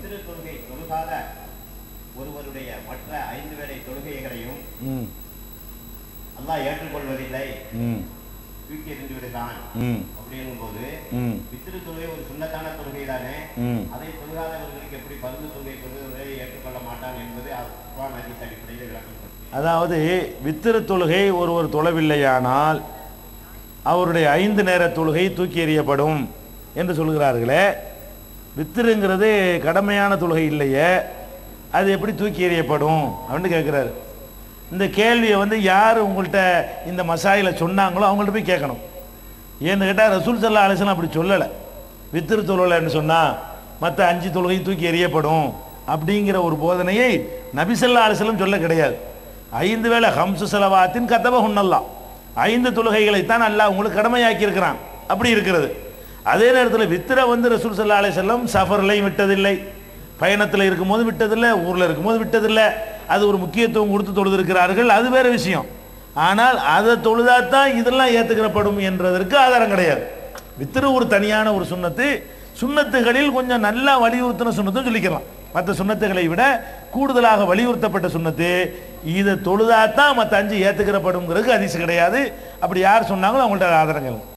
வித்திரு தொழுகை தொழுகாத ஒருவருடைய மற்ற ஐந்து வேளை தொழுகைகளையும் ம் அல்லாஹ் ஏற்றுக்கொள்வதில்லை ம் தூக்கி எறிந்து விடுகிறான் ம் அப்படிங்கும் போது ம் வித்திரு தொழுகை ஒரு சுண்ணத்தான தொழுகை தானே ம் அதை தொழுகாதவர்களுக்கு எப்படி பருந்து தொழுகை தொழுவதை ஏற்றுக்கொள்ள மாட்டான் என்பது குர்ஆன் ஹதீஸ் அடிப்படையில் விளக்கம் கொடுக்கிறது. அதாவது வித்திரு தொழுகை ஒருவர் தொழவில்லையானால் அவருடைய ஐந்து நேர தொழுகை தூக்கி எறியப்படும் என்று சொல்கிறார்களே வித்திருங்கிறது கடமையான தொழுகை இல்லையே அது எப்படி தூக்கி எறியப்படும் அப்படின்னு கேட்குறாரு இந்த கேள்வியை வந்து யார் உங்கள்கிட்ட இந்த மசாயில சொன்னாங்களோ அவங்கள்ட்ட போய் கேட்கணும் ஏன்னு கேட்டால் ரசூல் சல்லா அலிஸ்லாம் அப்படி சொல்லலை வித்திரு தொழுலைன்னு சொன்னால் மற்ற அஞ்சு தொழுகை தூக்கி எறியப்படும் அப்படிங்கிற ஒரு போதனையை நபிசல்லா அலிஸ்லம் சொல்ல கிடையாது ஐந்து வேளை ஹம்சு செலவாத்தின் கதவ உண்ணல்லாம் ஐந்து தொழுகைகளைத்தான் அல்லாஹ் உங்களுக்கு கடமையாக்கி இருக்கிறான் அப்படி இருக்கிறது அதே நேரத்தில் வித்திரை வந்து ரசூல் சல்லா அலிஸ்லம் சஃபர்லையும் விட்டதில்லை பயணத்தில் இருக்கும்போது விட்டதில்லை ஊரில் இருக்கும்போது விட்டதில்லை அது ஒரு முக்கியத்துவம் கொடுத்து தொழுதிருக்கிறார்கள் அது வேற விஷயம் ஆனால் அதை தொழுதாதான் இதெல்லாம் ஏற்றுக்கிறப்படும் என்றதற்கு ஆதாரம் கிடையாது வித்திரு ஒரு தனியான ஒரு சுண்ணத்து சுண்ணத்துகளில் கொஞ்சம் நல்லா வலியுறுத்தின சுண்ணத்தும் சொல்லிக்கலாம் மற்ற சுண்ணத்துகளை விட கூடுதலாக வலியுறுத்தப்பட்ட சுண்ணத்து இதை தொழுதாதான் மற்ற அஞ்சு ஏற்றுக்கிறப்படுங்கிறதுக்கு அதிசயம் கிடையாது அப்படி யார் சொன்னாங்களோ அவங்கள்ட்ட ஆதாரங்கள்